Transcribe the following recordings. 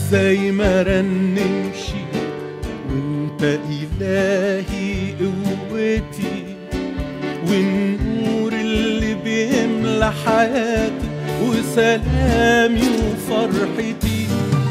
وازاي ما رنمش وانت إلهي قوتي والنور اللي بيملى حياتي وسلامي وفرحتي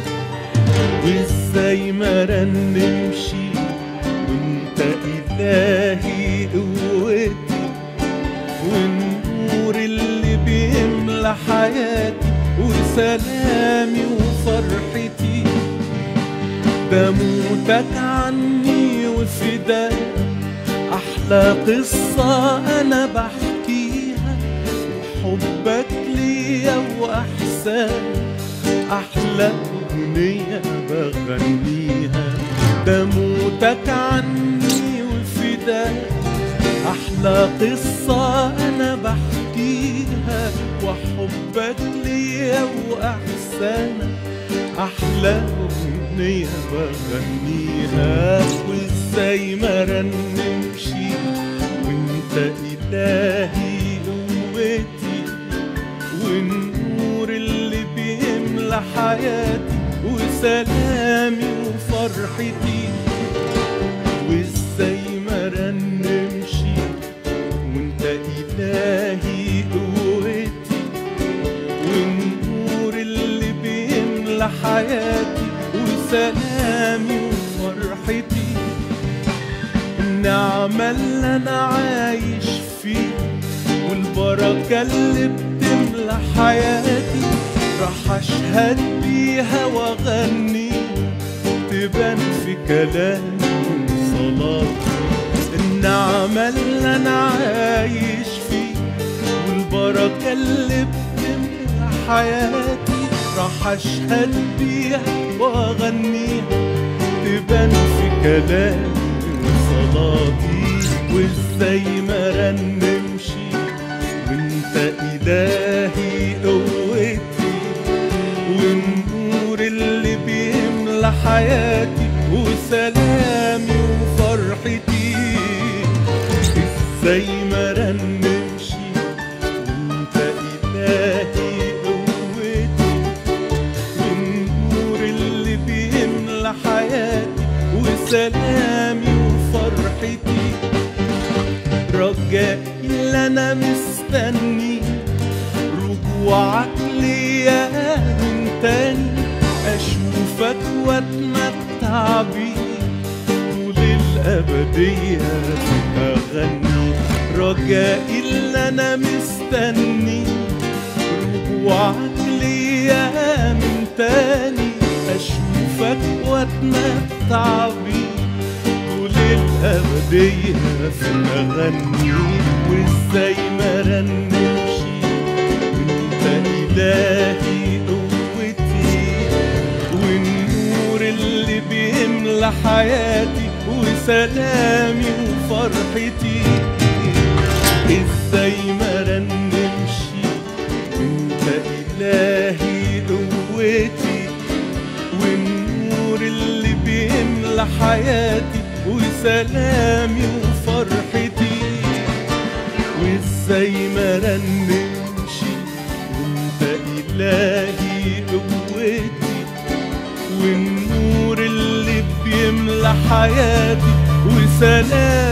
وازاي ما رنمش وانت إلهي قوتي والنور اللي بيملى حياتي وسلامي وفرحتي ده موتك عني وفداك أحلى قصة أنا بحكيها وحبك ليا وأحسان أحلى أغنية بغنيها ده موتك عني وفداك أحلى قصة أنا بحكيها وحبك ليا وأحسانك أحلى أغنية بغنيها وإزاي ما رنمش وإنت إلهي قوتي والنور اللي بيملى حياتي وسلامي وفرحتي وإزاي ما رنمش وإنت إلهي قوتي والنور اللي بيملى حياتي وسلامي وفرحتي النعمة اللي أنا عايش فيها والبركة اللي بتملى حياتي راح أشهد بيها وأغنيها تبان في كلامي وصلاتي النعمة اللي أنا عايش فيها والبركة اللي بتملى حياتي راح أشهد بيها وأغنيها تبان في كلامي وصلاتي وإزاي ما رنمش وإنت إلهي قوتي والنور اللي بيملى حياتي وسلامي وفرحتي ازاي ما رنمش وانت إلهي قوتي والنور اللي بيملى حياتي وسلامي وفرحتي رجائي اللي انا مستني رجوعك ليا من تاني اشوفك واتمتع بيك طول الابديه اغني رجائي اللي انا مستني رجوعك ليا من تاني اشوفك واتمتع بيك طول الأبدية في أغني وإزاي ما رنمش وإنت إلهي قوتي والنور اللي بيملى حياتي وسلامي وفرحتي إزاي ما رنمش وإنت إلهي قوتي والنور اللي بيملى حياتي وسلامي وفرحتي وازاي ما رنمش وانت إلهي قوتي والنور اللي بيملى حياتي وسلامي